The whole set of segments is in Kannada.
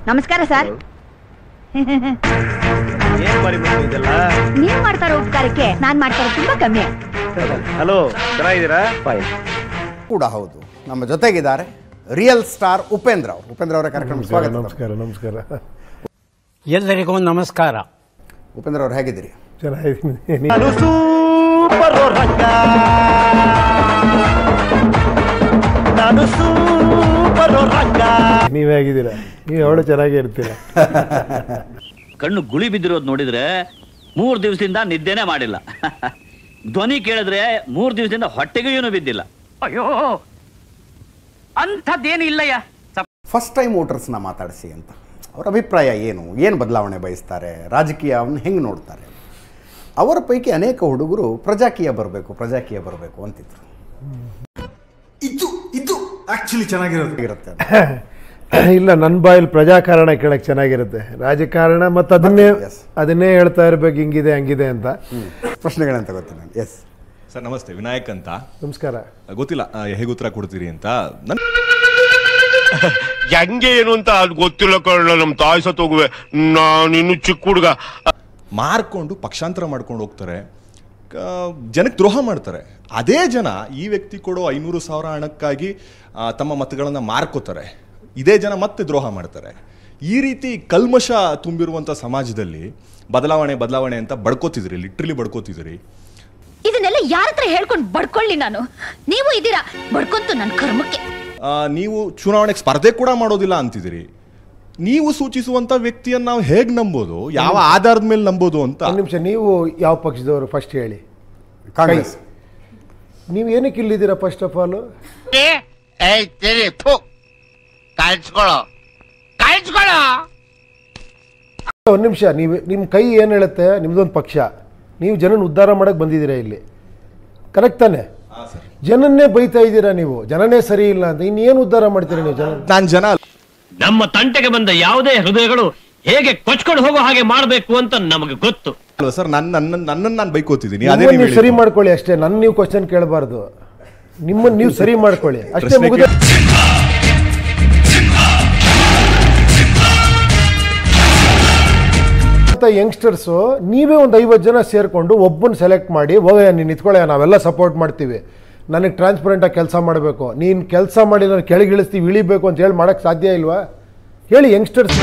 ನಮಸ್ಕಾರ ಸರ್ ಏನ್ ಮಾಡಿ ಇದೆಲ್ಲ ನೀವು ಮಾಡ್ತಾ ಇರೋ ಉಪಕಾರಕ್ಕೆ ನಾನ್ ಮಾಡ್ತಾ ಇರೋದು ತುಂಬಾ ಕಮ್ಮಿ ಹಲೋ ಚೆನ್ನಾಗಿದ್ದೀರಾ ಕೂಡ ಹೌದು ನಮ್ಮ ಜೊತೆಗಿದ್ದಾರೆ ರಿಯಲ್ ಸ್ಟಾರ್ ಉಪೇಂದ್ರ ಅವರು ಉಪೇಂದ್ರ ಅವರ ಕಾರ್ಯಕ್ರಮ ಸ್ವಾಗತ ನಮಸ್ಕಾರ ನಮಸ್ಕಾರ ಎಲ್ಲರಿಗೂ ನಮಸ್ಕಾರ ಉಪೇಂದ್ರ ಅವರು ಹೇಗಿದ್ದೀರಿ ಚೆನ್ನಾಗಿದ್ದೀನಿ ನಾನು ಸೂಪರ್ ರಂಗ ನಾನು ಸೂಪರ್ ರಂಗ ನೀವೇ ಆಗಿದ್ದೀರಾ ನೀವು ಅವಳು ಚೆನ್ನಾಗಿ ಇರ್ತೀರ ಕಣ್ಣು ಗುಳಿ ಬಿದ್ದಿರೋದು ನೋಡಿದ್ರೆ ಮೂರ್ ದಿವಸದಿಂದ ನಿದ್ದೆನೆ ಮಾಡಿಲ್ಲ ಧ್ವನಿ ಕೇಳಿದ್ರೆ ಮೂರ್ ದಿವಸದಿಂದ ಹೊಟ್ಟೆಗೂ ಏನು ಬಿದ್ದಿಲ್ಲ ಅಯ್ಯೋ ಅಂಥದ್ದೇನು ಇಲ್ಲಯ್ಯ ಫಸ್ಟ್ ಟೈಮ್ ವೋಟರ್ಸ್ನ ಮಾತಾಡಿಸಿ ಅಂತ ಅವರ ಅಭಿಪ್ರಾಯ ಏನು ಏನು ಬದಲಾವಣೆ ಬಯಸ್ತಾರೆ ರಾಜಕೀಯವನ್ನು ಹೆಂಗೆ ನೋಡ್ತಾರೆ ಅವರ ಪೈಕಿ ಅನೇಕ ಹುಡುಗರು ಪ್ರಜಾಕೀಯ ಬರಬೇಕು ಪ್ರಜಾಕೀಯ ಬರಬೇಕು ಅಂತಿದ್ರು ಇದು ಇದು ಆಕ್ಚುಲಿ ಚೆನ್ನಾಗಿರೋದು ಇರುತ್ತೆ ಇಲ್ಲ ನನ್ನ ಬಾಯಲ್ಲಿ ಪ್ರಜಾಕಾರಣ ಕೇಳಕ್ ಚೆನ್ನಾಗಿರುತ್ತೆ ರಾಜಕಾರಣ ಮತ್ತು ಅದನ್ನೇ Yes. ಅದನ್ನೇ ಹೇಳ್ತಾ ಇರ್ಬೇಕು ಹಿಂಗಿದೆ ಹಂಗಿದೆ ಅಂತ ಪ್ರಶ್ನೆಗಳಂತ ಗೊತ್ತಿಲ್ಲ ಎಸ್ ಸರ್ ನಮಸ್ತೆ ವಿನಾಯಕ್ ಅಂತ ನಮಸ್ಕಾರ ಗೊತ್ತಿಲ್ಲ ಆ, ಹೇಗೆ ಉತ್ತರ ಕೊಡ್ತೀರಿ ಅಂತ ನನ್ ಹೆಂಗೆ ಏನು ಅಂತ ಅದು ಗೊತ್ತಿಲ್ಲ ಕಳ್ಳ ನಮ್ ತಾಯಿ ಸತ್ ಹೋಗುವೆ ನಾನು ಇನ್ನು ಚಿಕ್ಕ ಹುಡುಗ ಮಾರ್ಕೊಂಡು ಪಕ್ಷಾಂತರ ಮಾಡ್ಕೊಂಡು ಹೋಗ್ತಾರೆ ಆ, ಜನಕ್ಕೆ ದ್ರೋಹ ಮಾಡ್ತಾರೆ ಅದೇ ಜನ ಈ ವ್ಯಕ್ತಿ ಕೊಡೋ ಐನೂರು ಸಾವಿರ ಹಣಕ್ಕಾಗಿ ಆ, ತಮ್ಮ ಮತಗಳನ್ನು ಮಾರ್ಕೋತಾರೆ ಇದೇ ಜನ ಮತ್ತೆ ದ್ರೋಹ ಮಾಡ್ತಾರೆ ಈ ರೀತಿ ಕಲ್ಮಶ ತುಂಬಿರುವಂಥ ಸಮಾಜದಲ್ಲಿ ಬದಲಾವಣೆ ಬದಲಾವಣೆ ಅಂತ ಬಡ್ಕೋತಿದ್ರಿ ಲಿಟ್ರಲಿ ಬಡ್ಕೋತಿದ್ರಿ ಇದನ್ನೆಲ್ಲ ಯಾರ ಹತ್ರ ಹೇಳ್ಕೊಂಡು ಬಡ್ಕೊಳ್ಳಿ ನಾನು ನೀವು ಇದ್ದೀರಾ ಬಡ್ಕೊಂತು ನನ್ನ ಕರ್ಮಕ್ಕೆ ಆ, ನೀವು ಚುನಾವಣೆಗೆ ಸ್ಪರ್ಧೆ ಕೂಡ ಮಾಡೋದಿಲ್ಲ ಅಂತಿದ್ದೀರಿ ನೀವು ಸೂಚಿಸುವಂತ ವ್ಯಕ್ತಿಯನ್ನು ನಾವು ಹೇಗೆ ನಂಬೋದು ಯಾವ ಆಧಾರದ ಮೇಲೆ ನಂಬೋದು ಅಂತ ಒಂದು ನಿಮಿಷ ನೀವು ಯಾವ ಪಕ್ಷದವರು ಫಸ್ಟ್ ಹೇಳಿ ಕಾಂಗ್ರೆಸ್ ನೀವು ಏನಕ್ಕೆ ಇಲ್ಲಿದ್ದೀರಾ ಫಸ್ಟ್ ಆಫ್ ಆಲ್ ಏಯ್ ತಿರಿ ಥು ಕಾಯಿಸ್ಕೊಳ್ಳೋ ಕಾಯಿಸ್ಕೊಳ್ಳೋ ಒಂದು ನಿಮಿಷ ನೀವು ನಿಮ್ಮ ಕೈ ಏನು ಹೇಳುತ್ತೆ ನಿಮ್ದೊಂದು ಪಕ್ಷ ನೀವು ಜನನ ಉದ್ಧಾರ ಮಾಡಕ್ಕೆ ಬಂದಿದ್ದೀರಾ ಇಲ್ಲಿ ಕರೆಕ್ಟ್ ತಾನೆ ಜನನ್ನೇ ಬೈತಾ ಇದ್ದೀರಾ ನೀವು ಜನನೇ ಸರಿ ಇಲ್ಲ ಅಂತ ಇನ್ನೇನು ಉದ್ಧಾರ ಮಾಡ್ತೀರಾ ನೀವು ಜನ ನಾನು ಜನ ನಮ್ಮ ತಂಟೆಗೆ ಬಂದ ಯಾವುದೇ ಹೃದಯಗಳು ಹೇಗೆ ಕೊಚ್ಕೊಂಡು ಹೋಗೋ ಹಾಗೆ ಮಾಡಬೇಕು ಅಂತ ನಮಗೆ ಗೊತ್ತು ಅಲ್ವಾ ಸರ್ ನನ್ನ ನನ್ನ ನನ್ನನ್ನು ನಾನು ಬೈಕೋತಿದ್ದೀನಿ ಅದೇ ನಿಮ್ಮನ್ನ ನೀವು ನೀವು ಸರಿ ಮಾಡ್ಕೊಳ್ಳಿ ಅಷ್ಟೇ ನನ್ನ ನೀವು ಕ್ವಶನ್ ಕೇಳಬಾರ್ದು ನಿಮ್ಮನ್ನ ನೀವು ಸರಿ ಮಾಡ್ಕೊಳ್ಳಿ ಅಷ್ಟೇ ಪ್ರಶ್ನೆ ಮುಗಿದ ಯಂಗ್ಸ್ಟರ್ಸು ನೀವೇ ಒಂದು ಐವತ್ತು ಜನ ಸೇರಿಕೊಂಡು ಒಬ್ಬನ ಸೆಲೆಕ್ಟ್ ಮಾಡಿ ಹೋಗಯ್ಯ ನೀನು ನಿಂತ್ಕೊಳ್ಳಯ್ಯ ನಾವೆಲ್ಲ ಸಪೋರ್ಟ್ ಮಾಡ್ತೀವಿ ನನಗೆ ಟ್ರಾನ್ಸ್ಪರೆಂಟಾಗಿ ಕೆಲಸ ಮಾಡಬೇಕು ನೀನು ಕೆಲಸ ಮಾಡಿ ನಾನು ಕೆಳಗೆ ಇಳಿಸ್ತೀವಿ ಇಳಿಬೇಕು ಅಂತ ಹೇಳಿ ಮಾಡೋಕ್ಕೆ ಸಾಧ್ಯ ಇಲ್ವಾ ಹೇಳಿ ಯಂಗ್ಸ್ಟರ್ಸ್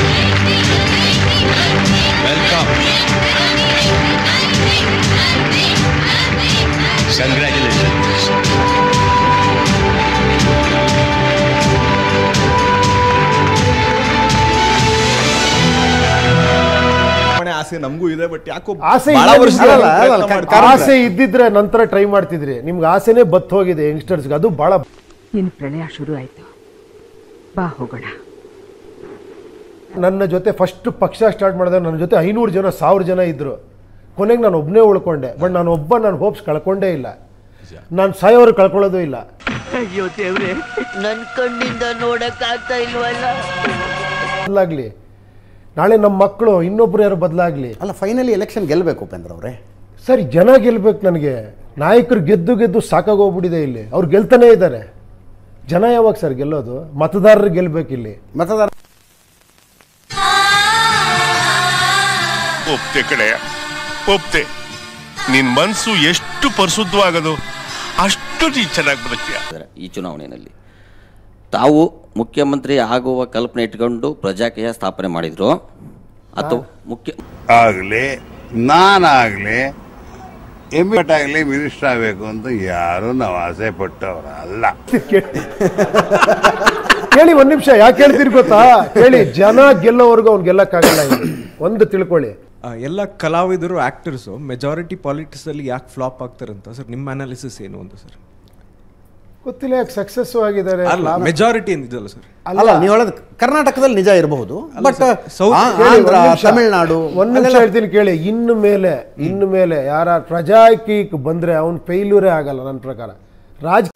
ಮನೆ ಆಸೆ ನಮಗೂ ಇದೆ ಬಟ್ ಯಾಕೋ ಆಸೆ ಬಹಳ ಇಲ್ಲ ವರ್ಷದಿಂದ ನಿಮ್ಗೆ. ಪ್ರಯತ್ನ ಅಲ್ಲ, ಅಲ್ಲ, ಮಾಡ್ತಾ ಆಸೆ ಇದ್ದಿದ್ರೆ ನಂತರ ಟ್ರೈ ಮಾಡ್ತಿದ್ರಿ ನಿಮ್ಗೆ ಆಸೆನೇ ಬತ್ ಹೋಗಿದೆ ಯಂಗ್ಸ್ಟರ್ಸ್ಗೆ ಅದು ಭಾಳ ಇನ್ನು ಪ್ರಳಯ ಶುರು ಆಯ್ತು ಬಾ ಹೋಗೋಣ ನನ್ನ ಜೊತೆ ಫಸ್ಟ್ ಪಕ್ಷ ಸ್ಟಾರ್ಟ್ ಮಾಡಿದಾಗ ನನ್ನ ಜೊತೆ ಐನೂರು ಜನ ಸಾವಿರ ಜನ ಇದ್ದರು ಕೊನೆಗೆ ನಾನು ಒಬ್ಬನೇ ಉಳ್ಕೊಂಡೆ ಬಟ್ ನಾನು ಒಬ್ಬ ನಾನು ಹೋಪ್ಸ್ ಕಳ್ಕೊಂಡೇ ಇಲ್ಲ ನಾನು ಸಾಯೋರು ಕಳ್ಕೊಳ್ಳೋದು ಇಲ್ಲ ನನ್ ಕಣ್ಣಿಂದ ನೋಡಕ್ ಆಗ್ತಾ ಇಲ್ವಲ್ಲ ಬದಲಾಗ್ಲಿ ನಾಳೆ ನಮ್ಮ ಮಕ್ಕಳು ಇನ್ನೊಬ್ರು ಯಾರು ಬದಲಾಗ್ಲಿ ಅಲ್ಲ ಫೈನಲಿ ಎಲೆಕ್ಷನ್ ಗೆಲ್ಲಬೇಕು ಉಪೇಂದ್ರ ಅವರೇ ಸರಿ ಜನ ಗೆಲ್ಬೇಕು ನನಗೆ ನಾಯಕರು ಗೆದ್ದು ಗೆದ್ದು ಸಾಕಾಗೋಗ್ಬಿಟ್ಟಿದೆ ಇಲ್ಲಿ ಅವ್ರು ಗೆಲ್ತಾನೇ ಇದ್ದಾರೆ ಜನ ಯಾವಾಗ ಸರ್ ಗೆಲ್ಲೋದು ಮತದಾರರು ಗೆಲ್ಬೇಕು ಇಲ್ಲಿ ಮತದಾರ ಒಪ್ತೆ ಕಡೆ ಒಪ್ತೆ ನಿನ್ ಮನ್ಸು ಎಷ್ಟು ಪರಿಶುದ್ಧವಾಗದು ಅಷ್ಟು ನೀ ಚೆನ್ನಾಗಿ ಬದುಕ್ತೀಯ ಇದ್ದಾರೆ ಈ ಚುನಾವಣೆಯಲ್ಲಿ ತಾವು ಮುಖ್ಯಮಂತ್ರಿ ಆಗುವ ಕಲ್ಪನೆ ಇಟ್ಕೊಂಡು ಪ್ರಜಾಕೀಯ ಸ್ಥಾಪನೆ ಮಾಡಿದ್ರು ಅಥವಾ ಮುಖ್ಯ ಆಗ್ಲಿ ನಾನಾಗ್ಲಿ ಎಮ್ಮೆಟ್ ಆಗ್ಲಿ ಮಿನಿಸ್ಟರ್ ಆಗ್ಬೇಕು ಅಂತ ಯಾರು ನಾವು ಆಸೆ ಪಟ್ಟವ್ರ ಅಲ್ಲ ಕೇಳಿ ಒಂದ್ ನಿಮಿಷ ಯಾಕೆ ಹೇಳ್ತೀರಿ ಗೊತ್ತಾ ಕೇಳಿ ಜನ ಗೆಲ್ಲೋವರೆಗೂ ಅವ್ನು ಗೆಲ್ಲಕ್ಕಾಗಲ್ಲ ಇಲ್ಲಿ. ಒಂದು ತಿಳ್ಕೊಳ್ಳಿ ಆ, ಎಲ್ಲ ಕಲಾವಿದರು ಆಕ್ಟರ್ಸು ಮೆಜಾರಿಟಿ ಪಾಲಿಟಿಕ್ಸ್ ಅಲ್ಲಿ ಯಾಕೆ ಫ್ಲಾಪ್ ಆಗ್ತಾರಂತ ಸರ್ ನಿಮ್ಮ ಅನಾಲಿಸಿಸ್ ಏನು ಅಂತ ಸರ್ ಗೊತ್ತಿಲ್ಲ ಯಾಕೆ ಸಕ್ಸಸ್ ಆಗಿದ್ದಾರೆ ಅಲ್ಲ ಮೆಜಾರಿಟಿ ಏನಿದಲ್ಲ ಸರ್ ಅಲ್ಲ ನೀವು ಹೇಳೋದು ಕರ್ನಾಟಕದಲ್ಲಿ ನಿಜ ಇರಬಹುದು ಬಟ್ ಸರ್, South- ಕೇಳಿ, ಆಂಧ್ರ ಒಂದ್ ನಿಮಿಷ. ತಮಿಳ್ನಾಡು ಒಂದ್ ನಿಮಿಷ ಹೇಳ್ತೀನಿ ಕೇಳಿ ಇನ್ನು ಮೇಲೆ ಇನ್ನು ಮೇಲೆ ಯಾರ ಪ್ರಜಾಕೀಯಕ್ಕೆ ಬಂದ್ರೆ ಅವನ್ ಫೇಲ್ಯೂರೇ ಆಗಲ್ಲ ನನ್ನ ಪ್ರಕಾರ ರಾಜ್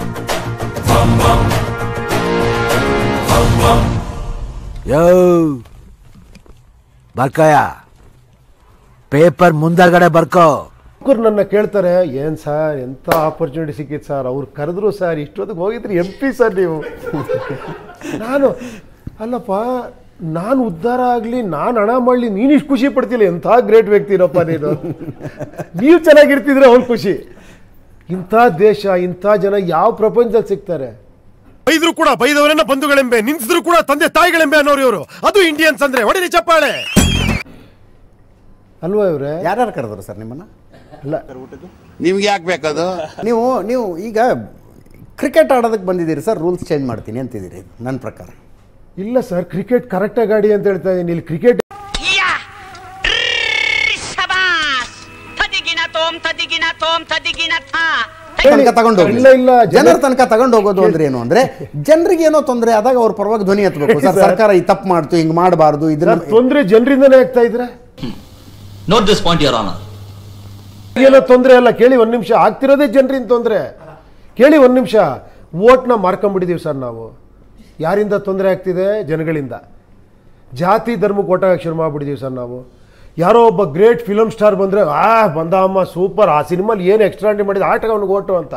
ಯೋ ಬರ್ಕಯ ಪೇಪರ್ ಮುಂದಗಡೆ ಬರ್ಕೋ ಹುಡುಗರು ನನ್ನ ಕೇಳ್ತಾರೆ ಏನ್ ಸರ್ ಎಂತ ಆಪರ್ಚುನಿಟಿ ಸಿಕ್ಕಿತ್ತು ಸರ್ ಅವ್ರು ಕರೆದ್ರು ಸರ್ ಇಷ್ಟೊತ್ತಿಗೆ ಹೋಗಿದ್ರಿ ಎಂ ಪಿ ಸರ್ ನೀವು ನಾನು ಅಲ್ಲಪ್ಪ ನಾನು ಉದ್ಧಾರ ಆಗಲಿ ನಾನು ಹಣ ಮಾಡಲಿ ನೀನು ಇಷ್ಟು ಖುಷಿ ಪಡ್ತಿಲ್ಲ ಎಂಥ ಗ್ರೇಟ್ ವ್ಯಕ್ತಿ ಇರಪ್ಪ ನೀನು ನೀವು ಚೆನ್ನಾಗಿರ್ತಿದ್ರೆ ಅವ್ನು ಖುಷಿ ಇಂಥ ದೇಶ ಇಂಥ ಜನ ಯಾವ ಪ್ರಪಂಚದಲ್ಲಿ ಸಿಗ್ತಾರೆ ಬೈದ್ರು ಕೂಡ ಬೈದವರನ್ನ ಬಂಧುಗಳೆಂಬೆ ನಿಂತಿದ್ರು ಕೂಡ ತಂದೆ ತಾಯಿಗಳೆಂಬೆ ಅನ್ನೋರು ಇವರು ಅದು ಇಂಡಿಯನ್ಸ್ ಅಂದ್ರೆ ಹೊಡಿರಿ ಚಪ್ಪಾಳೆ ಅಲ್ವಾ ಇವ್ರೆ ಯಾರ್ಯಾರು ಕರೆದ್ರು ಸರ್ ನಿಮ್ಮನ್ನ ಅಲ್ಲ ನಿಮ್ಗೆ ಯಾಕೆ ಬೇಕದು ನೀವು ನೀವು ಈಗ ಕ್ರಿಕೆಟ್ ಆಡೋದಕ್ಕೆ ಬಂದಿದ್ದೀರಿ ಸರ್ ರೂಲ್ಸ್ ಚೇಂಜ್ ಮಾಡ್ತೀನಿ ಅಂತಿದ್ದೀರಿ ನನ್ನ ಪ್ರಕಾರ ಇಲ್ಲ ಸರ್ ಕ್ರಿಕೆಟ್ ಕರೆಕ್ಟಾಗಿ ಗಾಡಿ ಅಂತ ಹೇಳ್ತಾ ಇದ್ದೀನಿ ಇಲ್ಲಿ ಕ್ರಿಕೆಟ್ ತನಕ ತಗೊಂಡು ಹೋಗಿ ಇಲ್ಲ, ಇಲ್ಲ, ಜನ- ಜನರ ತನಕ ತಗೊಂಡು ಹೋಗೋದು ಅಂದ್ರೆ ಏನು ಅಂದ್ರೆ ಜನರಿಗೆ ಏನೋ ತೊಂದರೆ ಆದಾಗ ಅವ್ರ ಪರವಾಗಿ ಧ್ವನಿ ಎತ್ತಬೇಕು ಸರ್ ಸರ್. ಸರ್ಕಾರ ಈ ತಪ್ಪು ಮಾಡ್ತು ಹಿಂಗ್ ಮಾಡಬಾರ್ದು ಇದನ್ನ ತೊಂದರೆ ಜನರಿಂದನೇ ಆಗ್ತಾ ಇದ್ರೆ note this point your honour ಏನೋ ತೊಂದರೆ ಅಲ್ಲ ಕೇಳಿ ಒಂದು ನಿಮಿಷ ಆಗ್ತಿರೋದೇ ಜನರಿಂದ ತೊಂದರೆ ಕೇಳಿ ಒಂದು ನಿಮಿಷ ಓಟ್ನ ಮಾರ್ಕೊಂಡ್ಬಿಟ್ಟಿದ್ದೀವಿ ಸರ್ ನಾವು ಯಾರಿಂದ ತೊಂದರೆ ಆಗ್ತಿದೆ ಜನಗಳಿಂದ ಜಾತಿ ಧರ್ಮಕ್ಕೆ ಓಟ್ ಹಾಕಕ್ಕೆ ಶುರು ಮಾಡ್ಬಿಟ್ಟಿದ್ದೀವಿ ಸರ್ ನಾವು ಯಾರೋ ಒಬ್ಬ ಗ್ರೇಟ್ ಫಿಲಮ್ ಸ್ಟಾರ್ ಬಂದರೆ ಆ ಬಂದ ಅಮ್ಮ ಸೂಪರ್ ಆ ಸಿನಿಮಾಲಿ ಏನು ಎಕ್ಸ್ಟ್ರಾಂಡಿ ಮಾಡಿದ ಆಟಗ ಅವ್ನಿಗೆ ಓಟು ಅಂತ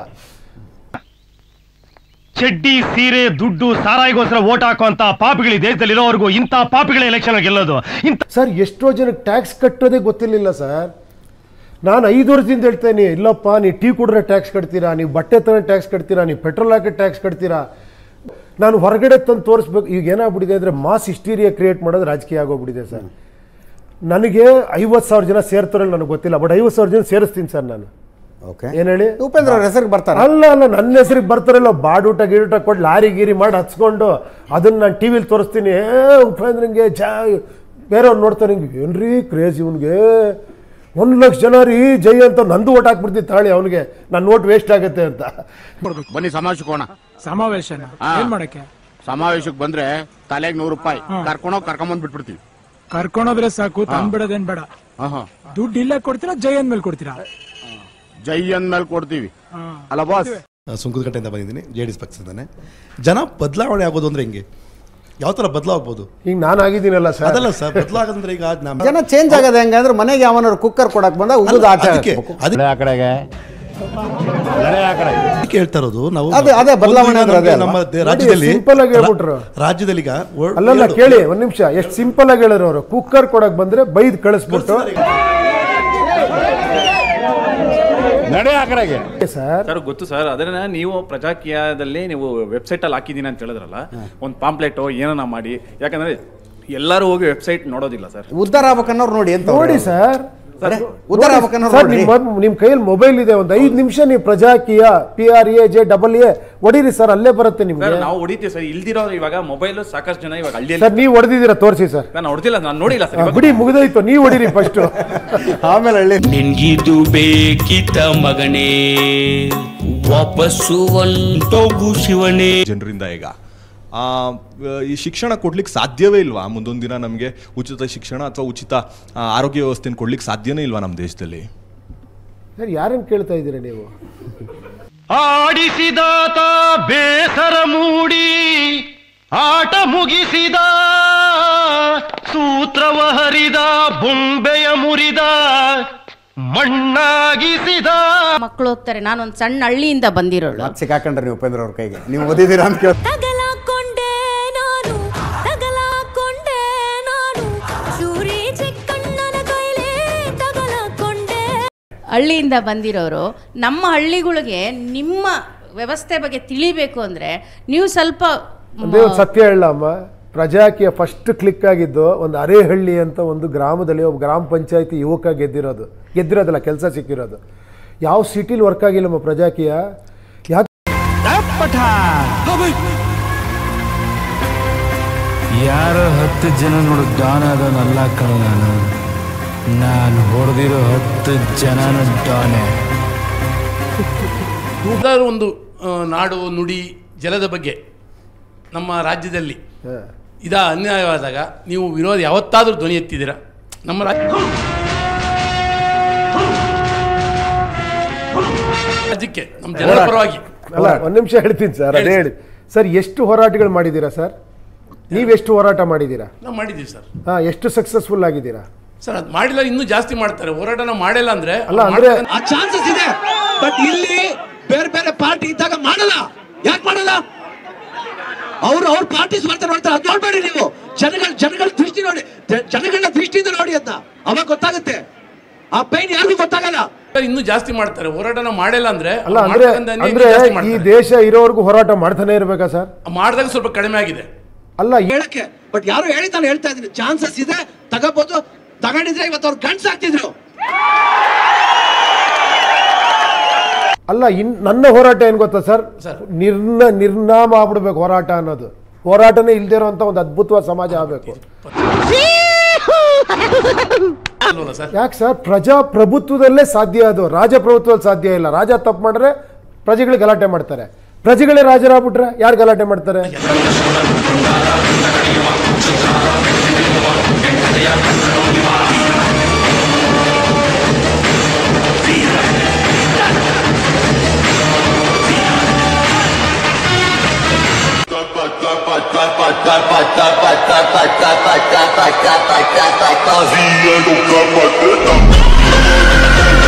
ಚಡ್ಡಿ ಸೀರೆ ದುಡ್ಡು ಸಾರಾಯಿಗೋಸ್ಕರ ಓಟ್ ಹಾಕುವಂತ ಪಾಪಿಗಳು ಈ ದೇಶದಲ್ಲಿ ಇರೋವರೆಗೂ ಇಂಥ ಪಾಪಿಗಳ ಎಲೆಕ್ಷನ್ ಗೆಲ್ಲೋದು ಇಂಥ ಸರ್ ಎಷ್ಟೋ ಜನಕ್ಕೆ ಟ್ಯಾಕ್ಸ್ ಕಟ್ಟೋದೇ ಗೊತ್ತಿರಲಿಲ್ಲ ಸರ್ ನಾನು ಐದು ವರ್ಷದಿಂದ ಹೇಳ್ತೇನೆ ಇಲ್ಲಪ್ಪ ನೀವು ಟೀ ಕುಡಿದ್ರೆ ಟ್ಯಾಕ್ಸ್ ಕಟ್ತೀರಾ ನೀವು ಬಟ್ಟೆ ತಂದ್ರೆ ಟ್ಯಾಕ್ಸ್ ಕಟ್ತೀರಾ ನೀವು ಪೆಟ್ರೋಲ್ ಹಾಕಿ ಟ್ಯಾಕ್ಸ್ ಕಟ್ತೀರಾ ನಾನು ಹೊರಗಡೆ ತಂದು ತೋರಿಸ್ಬೇಕು ಈಗ ಏನಾಗ್ಬಿಟ್ಟಿದೆ ಅಂದರೆ ಮಾಸ್ ಹಿಸ್ಟೀರಿಯಾ ಕ್ರಿಯೇಟ್ ಮಾಡೋದು ರಾಜಕೀಯ ಆಗೋಗ್ಬಿಟ್ಟಿದೆ ಸರ್ ನನಗೆ ಐವತ್ತು ಸಾವಿರ ಜನ ಸೇರ್ತಾರೆ ನನಗೆ ಗೊತ್ತಿಲ್ಲ ಬಟ್ ಐವತ್ತು ಸಾವಿರ ಜನ ಸೇರಿಸ್ತೀನಿ ಸರ್ ನಾನು ಓಕೆ ಏನು ಹೇಳಿ ಉಪೇಂದ್ರ ಅವ್ರ ಹೆಸರಿಗೆ ಬರ್ತಾರೆ ಅಲ್ಲ ಅಲ್ಲ ನನ್ನ ಹೆಸರಿಗೆ ಬರ್ತಾರಲ್ಲ ಬಾಡೂಟ ಗೀಡೂಟ ಕೊಟ್ಟು ಲಾರಿ ಗೀರಿ ಮಾಡಿ ಹಚ್ಕೊಂಡು ಅದನ್ನ ನಾನು ಟಿ ವಿಲಿ ತೋರಿಸ್ತೀನಿ ಏ ಉಪೇಂದ್ರಂಗೆ ಜಾ ಬೇರೆಯವ್ರು ನೋಡ್ತಾರೆ ಹಿಂಗೆ ಏನ್ರಿ ಕ್ರೇಜ್ ಇವನ್ಗೆ ಒಂದು ಲಕ್ಷ ಜನ ರೀ ಜೈ ಅಂತ ನಂದು ಓಟ್ ಹಾಕ್ಬಿಡ್ತೀನಿ ತಾಳಿ ಅವನಿಗೆ ನನ್ನ ಓಟ್ ವೇಸ್ಟ್ ಆಗುತ್ತೆ ಅಂತ ಬನ್ನಿ ಸಮಾವೇಶಕ್ಕೆ ಹೋಗೋಣ ಸಮಾವೇಶನ ಏನ್ ಮಾಡಕ್ಕೆ ಸಮಾವೇಶಕ್ಕೆ ಬಂದ್ರೆ ತಲೆಗೆ ನೂರು ರೂಪಾಯಿ ಕರ್ಕೊಂಡೋಗಿ ಕರ್ಕೊಂಬಂದ್ ಬಿಟ್ಬಿಡ್ತೀವಿ ಕರ್ಕೊಂಡೋದ್ರೆ ಸಾಕು ತಂದ್ಬಿಡೋದೇನ್ ಬೇಡ ಆಹಾ. ದುಡ್ಡು ಇಲ್ಲೇ ಕೊಡ್ತೀರಾ ಜೈ ಅಂದ್ಮೇಲೆ ಕೊಡ್ತೀರಾ ಜೈ ಅಂದ್ಮೇಲೆ ಕೊಡ್ತೀವಿ ಅಲ್ಲ ಬಾಸ್ ಸುಂಕದಕಟ್ಟೆಯಿಂದ ಬಂದಿದ್ದೀನಿ ಜೆ ಡಿ ಎಸ್ ಪಕ್ಷದಿಂದಾನೆ ಜನ ಬದಲಾವಣೆ ಆಗೋದು ಅಂದ್ರೆ ಹೆಂಗೆ ಯಾವ ಥರ ಬದಲಾಗ್ಬೋದು ಈಗ ನಾನು ಆಗಿದ್ದೀನಲ್ಲ ಸರ್ ಅದಲ್ಲ ಸರ್ ಬದಲಾಗೋದಂದ್ರೆ ಈಗ ನಮ್ಮ ಜನ ಚೇಂಜ್ ಆಗೋದು ಹೆಂಗೆ ಅಂದ್ರೆ ಮನೆಗೆ ಯಾವನಾರು ಕುಕ್ಕರ್ ಕೊಡಕ್ ಬಂದ ಉಗಿದು ಆಟ ಅದಕ್ಕೆ ಆಡ್ಬೇಕು. ಅದಕ್ಕೆ ಅದಕ್ಕೆ ಹೇಳ್ತಾ ಇರೋದು ನಾವು ಅದೇ- ಅದೇ ಬದಲಾವಣೆ ಅಂದ್ರೆ ಅದೇ ಅಲ್ವಾ? ನಮ್ಮ ದೇ- ನೋಡಿ, ರಾಜ್ಯದಲ್ಲಿ simple ಆಗಿ ಹೇಳ್ಬಿಟ್ರು. ರಾಜ್ಯದಲ್ಲಿ ಈಗ ಒ- ಅಲ್ಲಲ್ಲ ಎರಡು- ಕೇಳಿ ಒಂದ್ ನಿಮಿಷ ಎಷ್ಟು ಸಿಂಪಲ್ ಆಗಿ ಹೇಳೋರು ಅವರು ಕುಕ್ಕರ್ ಕೊಡಕ್ ಬಂದ್ರೆ ಬೈದ್ ಕಳಿಸ್ಬಿಟ್ಟು ನಡೆ ಆ ಕಡೆಗೆ ಸರ್ ಸರ್ ಗೊತ್ತು ಸರ್ ಅದನ್ನ ನೀವು ಪ್ರಜಾಕೀಯದಲ್ಲಿ ನೀವು ವೆಬ್ಸೈಟ್ ಅಲ್ಲಿ ಹಾಕಿದೀನಿ ಅಂತ ಹೇಳಿದ್ರಲ್ಲ ಒಂದು ಪಾಂಪ್ಲೆಟೋ ಏನನ್ನ ಮಾಡಿ ಯಾಕಂದ್ರೆ ಎಲ್ಲರೂ ಹೋಗಿ ವೆಬ್ಸೈಟ್ ನೋಡೋದಿಲ್ಲ ಸರ್ ಉದ್ಧಾರ ಆಗ್ಬೇಕನ್ನೋರು ನೋಡಿ ಅಂತ ನೋಡಿ ಸರ್ ಅರೆ, ಉದ್ಧಾರ ಆಗ್ಬೇಕನ್ನೋರು ಸರ್ ನೋಡಿ ನಿಮ್ಮ ನಿಮ್ಮ ಕೈಯಲ್ಲಿ ಮೊಬೈಲ್ ಇದೆ ಒಂದು ಐದು ನಿಮಿಷ ನೀವು Prajakiya P R A J double A ಹೊಡೀರಿ ಸರ್ ಅಲ್ಲೇ ಬರುತ್ತೆ ಸರ್ ನಿಮ್ಗೆ ನಾವು ಹೊಡಿತೀವಿ ಸರ್ ಇಲ್ದಿರೋ ಇವಾಗ ಮೊಬೈಲ್ ಸಾಕಷ್ಟು ಜನ ಇವಾಗ ಸರ್ ಹಳ್ಳಿಯಲ್ಲಿ ನೀವು ಹೊಡೆದಿದ್ದೀರಾ ತೋರಿಸಿ ಸರ್ ನಾನು ಹೊಡೆದಿಲ್ಲ ನಾನು ನೋಡಿಲ್ಲ ಸರ್ ಇವಾಗ ಬಿಡಿ ಮುಗಿದೋಯ್ತು ನೀವು ಹೊಡೀರಿ ಫಸ್ಟ್ ಆಮೇಲೆ ಹಳ್ಳಿ ನಿನ್ಗಿದು ಬೇಕಿತ ಮಗನೇ ವಾಪಸ್ಸು ಒಂಟೋಗು ಶಿವನೇ ಜನರಿಂದ ಈಗ ಆ, ಈ ಶಿಕ್ಷಣ ಕೊಡ್ಲಿಕ್ಕೆ ಸಾಧ್ಯವೇ ಇಲ್ವಾ ಮುಂದೊಂದು ದಿನ ನಮಗೆ ಉಚಿತ ಶಿಕ್ಷಣ ಅಥವಾ ಉಚಿತ ಆ, ಆರೋಗ್ಯ ವ್ಯವಸ್ಥೆನ ಕೊಡ್ಲಿಕ್ಕೆ ಸಾಧ್ಯನೇ ಇಲ್ವಾ ನಮ್ಮ ದೇಶದಲ್ಲಿ ಸರ್ ಯಾರನ್ನು ಕೇಳ್ತಾ ಇದ್ದೀರಾ ನೀವು ಆಡಿಸಿದಾತ ಬೇಸರ ಮೂಡಿ ಆಟ ಮುಗಿಸಿದ ಸೂತ್ರವ ಹರಿದ ಬೊಂಬೆಯ ಮುರಿದ ಮಣ್ಣಾಗಿಸಿದ ಮಕ್ಕಳು ಹೋಗ್ತಾರೆ ನಾನೊಂದು ಸಣ್ಣ ಹಳ್ಳಿಯಿಂದ ಬಂದಿರೋಳು ಅದ್ ಸಿಕ್ಕಾಕೊಂಡ್ರಿ ನೀವು ಉಪೇಂದ್ರ ಅವ್ರ ಕೈಗೆ ನೀವು ಓದಿದ್ದೀರಾ ಅಂತ ಕೇಳ್ತಾ ತಗಲಾಕೊಂಡೆ ನಾನು ತಗಲಾಕೊಂಡೆ ನಾನು ಚೂರಿ ಚಿಕ್ಕಣ್ಣನ ಕೈಲೇ ತಗಲಾಕೊಂಡೆ ಹಳ್ಳಿಯಿಂದ ಬಂದಿರೋರು ನಮ್ಮ ಹಳ್ಳಿಗಳಿಗೆ ನಿಮ್ಮ ವ್ಯವಸ್ಥೆ ಬಗ್ಗೆ ತಿಳಿಬೇಕು ಅಂದ್ರೆ ನೀವು ಸ್ವಲ್ಪ ಒಂದೇ ಒಂದು ಸತ್ಯ ಹೇಳಮ್ಮ ಪ್ರಜಾಕೀಯ ಫಸ್ಟ್ ಕ್ಲಿಕ್ ಆಗಿದ್ದು ಒಂದು ಅರೇಹಳ್ಳಿ ಅಂತ ಒಂದು ಗ್ರಾಮದಲ್ಲಿ ಒಬ್ಬ ಗ್ರಾಮ ಪಂಚಾಯತಿ ಯುವಕ ಗೆದ್ದಿರೋದು ಗೆದ್ದಿರೋದಲ್ಲ ಕೆಲಸ ಸಿಕ್ಕಿರೋದು ಯಾವ ಸಿಟಿಲಿ ವರ್ಕ್ ಆಗಿಲ್ಲಮ್ಮ ಪ್ರಜಾಕೀಯ ಯಾಕೆ ಯಾರೋ ಹತ್ತು ಜನ ನೋಡು ಡಾನ್ ಆದವನಲ್ಲ ಕಣ ನಾನು ನಾನು ಹೊಡೆದಿರೋ ಹತ್ತು ಜನನ ಡಾನೆ ಯಾವ್ದಾದ್ರು ಒಂದು ಆ, ನಾಡು ನುಡಿ ಜಲದ ಬಗ್ಗೆ ನಮ್ಮ ರಾಜ್ಯದಲ್ಲಿ ಇದ ಅನ್ಯಾಯವಾದಾಗ ನೀವು ವಿರೋಧ ಯಾವತ್ತಾದ್ರೂ ಧ್ವನಿ ಎತ್ತಿದ್ದೀರಾ ನಮ್ಮ ರಾಜ್ಯ ರಾಜ್ಯಕ್ಕೆ ನಮ್ಮ ಜನರ ಪರವಾಗಿ ಅಲ್ಲ ಒಂದು ನಿಮಿಷ ಹೇಳ್ತೀನಿ ಸರ್ ಅದೇ ಹೇಳಿ ಸರ್ ಎಷ್ಟು ಹೋರಾಟಗಳು ಮಾಡಿದ್ದೀರಾ ಸರ್ ನೀವೆಷ್ಟು ಹೋರಾಟ ಮಾಡಿದ್ದೀರಾ ನಾವು ಮಾಡಿದ್ದೀವಿ ಸರ್ ಹಾಂ ಎಷ್ಟು ಸಕ್ಸಸ್ಫುಲ್ ಆಗಿದ್ದೀರಾ ಸರ್ ಅದು ಮಾಡಿಲ್ಲ ಇನ್ನೂ ಜಾಸ್ತಿ ಮಾಡ್ತಾರೆ ಹೋರಾಟ ನಾವು ಮಾಡಿಲ್ಲ ಅಂದ್ರೆ ಅಲ್ಲ, ಅಂದ್ರೆ- ಆ ಚಾನ್ಸಸ್ ಇದೆ ಬಟ್ ಇಲ್ಲಿ ಬೇರೆ ಬೇರೆ ಪಾರ್ಟಿ ಇದ್ದಾಗ ಮಾಡಲ್ಲ ಯಾಕೆ ಮಾಡಲ್ಲ ಅವ್ರು ಅವ್ರ ಪಾರ್ಟಿ ಸ್ಪರ್ಧೆ ಮಾಡ್ತಾರೆ ಅದ್ ನೋಡ್ಬೇಡಿ ನೀವು ಜನಗಳ ಜನಗಳ ದೃಷ್ಟಿ ನೋಡಿ ಜ- ಜನಗಳ ದೃಷ್ಟಿಯಿಂದ ನೋಡಿ ಅಂತ ಅವಾಗ ಗೊತ್ತಾಗುತ್ತೆ ಆ ಪೈನ್ ಯಾರಿಗೂ ಗೊತ್ತಾಗಲ್ಲ ಇನ್ನೂ ಜಾಸ್ತಿ ಮಾಡ್ತಾರೆ ಹೋರಾಟನ ಮಾಡಿಲ್ಲ ಅಂದ್ರೆ ಅಲ್ಲ ಅಂದ್ರೆ ಮಾಡ್ತಕ್ಕಂಥ ಇನ್ನೂ ಅಂದ್ರೆ ಜಾಸ್ತಿ ಈ ಮಾಡ್ತಾರೆ. ದೇಶ ಇರೋವರೆಗೂ ಹೋರಾಟ ಮಾಡ್ತಾನೆ ಇರ್ಬೇಕಾ ಸರ್ ಮಾಡಿದಾಗ ಸ್ವಲ್ಪ ಕಡಿಮೆ ಆಗಿದೆ ಅಲ್ಲ ಹೇಳಕ್ಕೆ ಬಟ್ ಯಾರು ಹೇಳಿ ನಾನು ಹೇಳ್ತಾ ಇದ್ದೀನಿ ಚಾನ್ಸಸ್ ಇದೆ ತಗೋಬಹುದು ತಗೊಂಡಿದ್ರೆ ಇವತ್ತು ಅವ್ರು ಗಂಡ್ಸಾಗ್ತಿದ್ರು ಅಲ್ಲ ಇನ್ ನನ್ನ ಹೋರಾಟ ಏನ್ ಗೊತ್ತಾ ಸರ್ ನಿರ್ನ ನಿರ್ನಾಮ ಆಗ್ಬಿಡ್ಬೇಕು ಹೋರಾಟ ಅನ್ನೋದು ಹೋರಾಟನೇ ಇಲ್ದೇ ಇರೋಂಥ ಒಂದು ಅದ್ಭುತವಾದ ಸಮಾಜ ಆಗಬೇಕು ಅಲ್ವಲ್ಲ ಸರ್ ಯಾಕೆ ಸರ್ ಪ್ರಜಾಪ್ರಭುತ್ವದಲ್ಲೇ ಸಾಧ್ಯ ಅದು ರಾಜಪ್ರಭುತ್ವದಲ್ಲಿ ಸಾಧ್ಯ ಇಲ್ಲ ರಾಜ ತಪ್ಪು ಮಾಡಿದ್ರೆ ಪ್ರಜೆಗಳಿಗೆ ಗಲಾಟೆ ಮಾಡ್ತಾರೆ ಪ್ರಜೆಗಳೇ ರಾಜರಾಗ್ಬಿಟ್ರೆ ಯಾರು ಗಲಾಟೆ ಮಾಡ್ತಾರೆ Capa, capa, capa, capa, capa, capa, capa, capa,